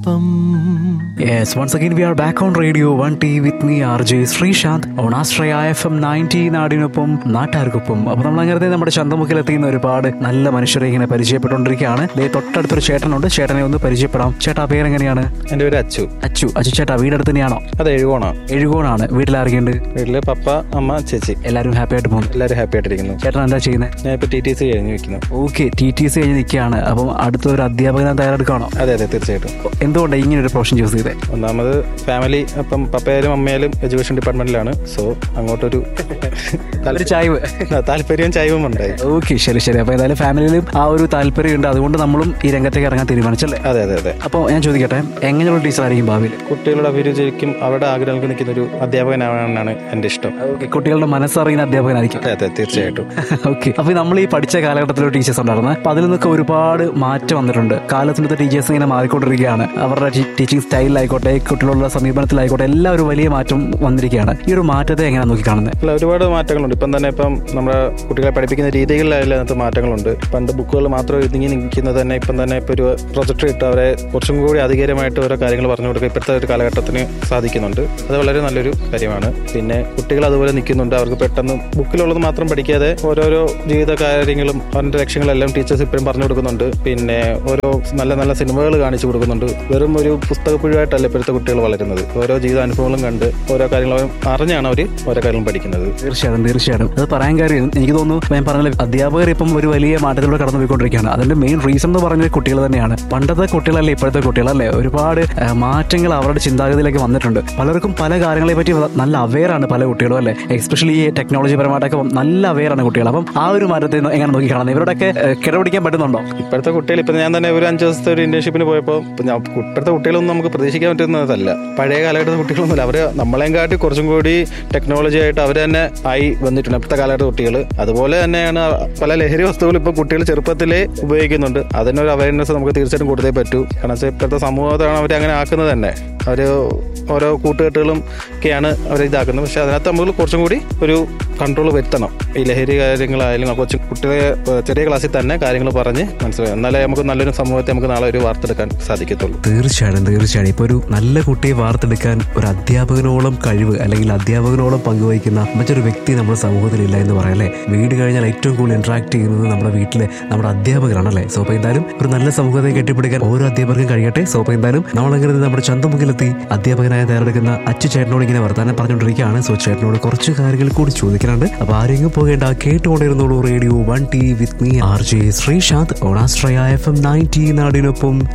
നാടിനൊപ്പം Yes, once again we are back on Radio 1T with me RJ Sreesanth on Astraya FM 90 നാടിനൊപ്പം നാട്ടാർക്കൊപ്പം അപ്പോൾ നമ്മൾ അങ്ങനെ നമ്മുടെ ചന്തമുക്കിൽ എത്തിയുന്ന ഒരുപാട് നല്ല മനുഷ്യരെ ഇങ്ങനെ പരിചയപ്പെട്ടുകൊണ്ടിരിക്കുകയാണ് ദേ തൊട്ടടുത്തൊരു ചേട്ടനുണ്ട് ചേട്ടനെ ഒന്ന് പരിചയപ്പെടാം ചേട്ടാ പേരെങ്ങനെയാണ് എൻ്റെ പേര് അച്ചു അച്ചു അച്ചു ചേട്ടാ വീടടുത്ത് തന്നെയാണോ അത് എഴുകോണാണ് എഴുകോണാണ് വീട്ടിലാർക്കുണ്ട് വീട്ടില് പപ്പ അമ്മ ചേച്ചി എല്ലാവരും ഹാപ്പി ആയിട്ട് പോകുന്നു എല്ലാവരും ഹാപ്പി ആയിട്ടിരിക്കുന്നു ചേട്ടൻ എന്താ ചെയ്യുന്നത് ഞാൻ ഇപ്പോൾ ടി ടി സി കഴിഞ്ഞ് വെക്കുന്നു ഓക്കെ ടി ടി സി കഴിഞ്ഞ് നിൽക്കുകയാണ് അപ്പം അടുത്ത ഒരു അധ്യാപകനെ തയ്യാറെടുക്കുകയാണോ അതെ അതെ തീർച്ചയായിട്ടും എന്തുകൊണ്ടാണ് ഇങ്ങനെ ഒരു പ്രൊഫഷൻ ചൂസ് ചെയ്തത് ഒന്നാമത് ഫാമിലി അപ്പം പപ്പയായാലും അമ്മയാലും എഡ്യൂക്കേഷൻ ഡിപ്പാർട്ട്മെന്റിലാണ് സോ അങ്ങോട്ടൊരു ഒരു ചായ്വ് താല്പര്യവും ചായവും ഉണ്ടായി ഓക്കെ ശരി ശരി അപ്പോൾ ഏതായാലും ഫാമിലിയിലും ആ ഒരു താല്പര്യമുണ്ട് അതുകൊണ്ട് നമ്മളും ഈ രംഗത്തേക്ക് ഇറങ്ങാൻ തീരുമാനിച്ചല്ലേ അതെ അതെ അതെ അപ്പോൾ ഞാൻ ചോദിക്കട്ടെ എങ്ങനെയുള്ള ടീച്ചറായിരിക്കും ഭാവിയിൽ കുട്ടികളുടെ അഭിരുചിക്കും അവരുടെ ആഗ്രഹങ്ങൾക്ക് നിൽക്കുന്ന ഒരു അധ്യാപകനാവാനാണ് എൻ്റെ ഇഷ്ടം ഓക്കെ കുട്ടികളുടെ മനസ്സറിയുന്ന അധ്യാപകനായിരിക്കും അതെ അതെ തീർച്ചയായിട്ടും ഓക്കെ അപ്പോൾ നമ്മൾ ഈ പഠിച്ച കാലഘട്ടത്തിലെ ടീച്ചേഴ്സ് ഉണ്ടായിരുന്നു അപ്പോൾ അതിൽ നിന്നൊക്കെ ഒരുപാട് മാറ്റം വന്നിട്ടുണ്ട് കാലത്തിനത്തെ ടീച്ചേഴ്സ് ഇങ്ങനെ മാറിക്കൊണ്ടിരിക്കുകയാണ് അവരുടെ ടീച്ചിങ് സ്റ്റൈലിലായിക്കോട്ടെ കുട്ടികളുടെ സമീപനത്തിലായിക്കോട്ടെ എല്ലാം ഒരു വലിയ മാറ്റം വന്നിരിക്കുകയാണ് ഈ ഒരു മാറ്റത്തെ എങ്ങനെയാണ് നോക്കി കാണുന്നത് അല്ല ഒരുപാട് മാറ്റങ്ങളുണ്ട് ഇപ്പം തന്നെ ഇപ്പം നമ്മുടെ കുട്ടികളെ പഠിപ്പിക്കുന്ന രീതികളിലായാലും അതിനകത്ത് മാറ്റങ്ങളുണ്ട് പണ്ട് ബുക്കുകൾ മാത്രം ഒതുങ്ങി നിൽക്കുന്നത് തന്നെ ഇപ്പം തന്നെ ഇപ്പോൾ ഒരു പ്രൊജക്ടർ ഇട്ട് അവരെ കുറച്ചും കൂടി അധികാരമായിട്ട് ഓരോ കാര്യങ്ങൾ പറഞ്ഞു കൊടുക്കുക ഇപ്പോഴത്തെ ഒരു കാലഘട്ടത്തിന് സാധിക്കുന്നുണ്ട് അത് വളരെ നല്ലൊരു കാര്യമാണ് പിന്നെ കുട്ടികൾ അതുപോലെ നിൽക്കുന്നുണ്ട് അവർക്ക് പെട്ടെന്ന് ബുക്കിലുള്ളത് മാത്രം പഠിക്കാതെ ഓരോരോ ജീവിത കാര്യങ്ങളും അവരുടെ ലക്ഷ്യങ്ങളെല്ലാം ടീച്ചേഴ്സ് ഇപ്പോഴും പറഞ്ഞു കൊടുക്കുന്നുണ്ട് പിന്നെ ഓരോ നല്ല നല്ല സിനിമകൾ കാണിച്ചു കൊടുക്കുന്നുണ്ട് വെറും ഒരു പുസ്തകപ്പുഴായിട്ടല്ല ഇപ്പോഴത്തെ കുട്ടികൾ വളരുന്നത് ഓരോ ജീവിതാനുഭവങ്ങളും കണ്ട് ഓരോ കാര്യങ്ങളും അറിഞ്ഞാണ് അവർ ഓരോ കാര്യങ്ങളും പഠിക്കുന്നത് തീർച്ചയായിട്ടും തീർച്ചയായിട്ടും അത് പറയാൻ കാര്യം എനിക്ക് തോന്നുന്നു ഞാൻ പറഞ്ഞ അധ്യാപകർ ഇപ്പം ഒരു വലിയ മാറ്റത്തിലൂടെ കടന്നു പോയിക്കൊണ്ടിരിക്കുകയാണ് അതിന്റെ മെയിൻ റീസൺ എന്ന് പറഞ്ഞത് കുട്ടികൾ തന്നെയാണ് പണ്ടത്തെ കുട്ടികളല്ലേ ഇപ്പോഴത്തെ കുട്ടികളല്ലേ ഒരുപാട് ആ, മാറ്റങ്ങൾ അവരുടെ ചിന്താഗതിയിലേക്ക് വന്നിട്ടുണ്ട് പലർക്കും പല കാര്യങ്ങളെ പറ്റി നല്ല അവെയർ ആണ് പല കുട്ടികളും അല്ലേ എസ്പെഷ്യലി ഈ ടെക്നോളജി പരമായിട്ടൊക്കെ നല്ല അവെയർ ആണ് കുട്ടികൾ അപ്പം ആ ഒരു മാറ്റത്തെ എങ്ങനെ നോക്കി കാണുന്നത് ഇവരോടൊക്കെ കിടപിടിക്കാൻ പറ്റുന്നുണ്ടോ ഇപ്പോഴത്തെ കുട്ടികൾ ഇപ്പം ഞാൻ തന്നെ ഒരു അഞ്ച് ദിവസത്തെ ഒരു ഇന്റേൺഷിപ്പിന് പോയപ്പോൾ ഇപ്പം ഞാൻ ഇപ്പോഴത്തെ കുട്ടികളൊന്നും നമുക്ക് പ്രതീക്ഷിക്കാൻ പറ്റുന്നതല്ല പഴയ കാലഘട്ടത്തെ കുട്ടികളൊന്നുമില്ല അവർ നമ്മളെയും കാട്ടി കുറച്ചും കൂടി ടെക്നോളജി ആയിട്ട് അവർ തന്നെ ആയി വന്നിട്ടുണ്ട് ഇപ്പോഴത്തെ കാലഘട്ട കുട്ടികൾ അതുപോലെ തന്നെയാണ് പല ലഹരി വസ്തുക്കൾ ഇപ്പോൾ കുട്ടികൾ ചെറുപ്പത്തിലേ ഉപയോഗിക്കുന്നുണ്ട് അതിനൊരു അവയർനെസ് നമുക്ക് തീർച്ചയായിട്ടും കൊടുത്തേ പറ്റൂ കാരണം വെച്ചാൽ ഇപ്പോഴത്തെ സമൂഹത്താണ് അവർ അങ്ങനെ ആക്കുന്നത് തന്നെ അവർ ഓരോ കൂട്ടുകെട്ടുകളും ഒക്കെയാണ് അവർ ഇതാക്കുന്നത് പക്ഷെ അതിനകത്ത് നമ്മൾ കുറച്ചും കൂടി ഒരു കൺട്രോൾ വരുത്തണം ഈ ലഹരി കാര്യങ്ങളായാലും കൊച്ചു കുട്ടികളെ ഏഹ്, ചെറിയ ക്ലാസ്സിൽ തന്നെ കാര്യങ്ങൾ പറഞ്ഞ് മനസ്സിലാക്കാം എന്നാലേ നമുക്ക് നല്ലൊരു സമൂഹത്തെ നമുക്ക് നാളെ ഒരു വാർത്തെടുക്കാൻ സാധിക്കത്തുള്ളൂ തീർച്ചയായിട്ടും തീർച്ചയായും ഇപ്പൊ ഒരു നല്ല കുട്ടിയെ വാർത്തെടുക്കാൻ ഒരു അധ്യാപകനോളം കഴിവ് അല്ലെങ്കിൽ അധ്യാപകനോളം പങ്കുവഹിക്കുന്ന മറ്റൊരു വ്യക്തി നമ്മുടെ സമൂഹത്തിലില്ല എന്ന് പറയല്ലേ വീട് കഴിഞ്ഞാൽ ഏറ്റവും കൂടുതൽ ഇന്ററാക്ട് ചെയ്യുന്നത് നമ്മുടെ വീട്ടിലെ നമ്മുടെ അധ്യാപകരാണല്ലേ സോ അപ്പൊ എന്തായാലും ഒരു നല്ല സമൂഹത്തെ കെട്ടിപ്പിടിക്കാൻ ഓരോ അധ്യാപകർക്കും കഴിയട്ടെ സോ അപ്പൊ എന്തായാലും നമ്മളങ്ങനെ നമ്മുടെ ചന്തമുഖിലെത്തി അധ്യാപകനായ തയ്യാറെടുക്കുന്ന അച്ചു ചേട്ടനോട് ഇങ്ങനെ വർത്താനം പറഞ്ഞുകൊണ്ടിരിക്കുകയാണ് സോ ചേട്ടനോട് കുറച്ച് കാര്യങ്ങൾ കൂടി ചോദിക്കാനുണ്ട് അപ്പൊ ആരെങ്കിലും പോകേണ്ട കേട്ടുകൊണ്ടിരുന്നോളൂ radio one T with me R J Sreesanth ഓണാസ്ട്രയ എഫ് എം നയൻറ്റി നാടിനൊപ്പം